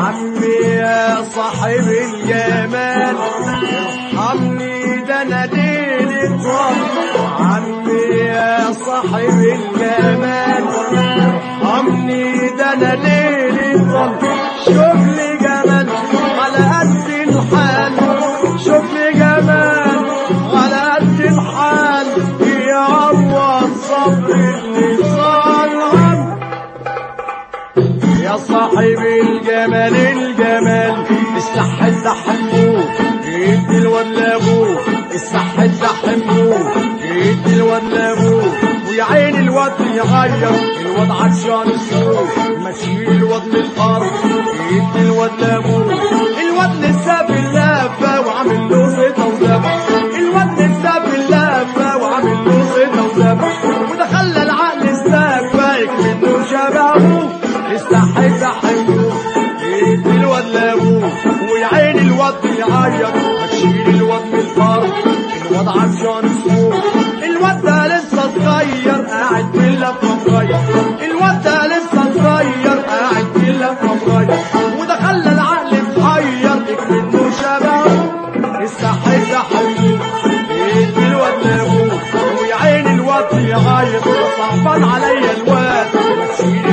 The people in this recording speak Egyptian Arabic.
عمي يا صاحب الجمال ارحمني ده انا ليلي طول عمي يا صاحب الجمال ارحمني ده انا ليلي طول شوف لي جمال على قد الحال شوف لي جمال على قد الحال يا عوض صبر اللي صار هم يا صاحب الجمال الجمال الصح ده حموه جيت الواد لابوه الصح ده حموه جيت الواد لابوه ويا عين الواد يغير الواد عطشان السوق ماشي الواد من الارض جيت الواد لابوه الواد لسه باللافه وعامل له زيطه وذبح الواد لسه باللافه وعامل له زيطه وذبح وده خلى العقل السفايك منه شبهه استحي تحيه ايد الواد لابوه ويا عين الواد يعيط هتشيل الواد من الارض الواد عطشان السوق الواد ده لسه صغير قاعد باللفه مغير الواد ده لسه صغير قاعد باللفه مغير وده خلى العقل اتحير منه شبهه استحي تحيه ايد الواد لابوه ويا عين الواد يعيط صعبان عليا الواد ما تشيل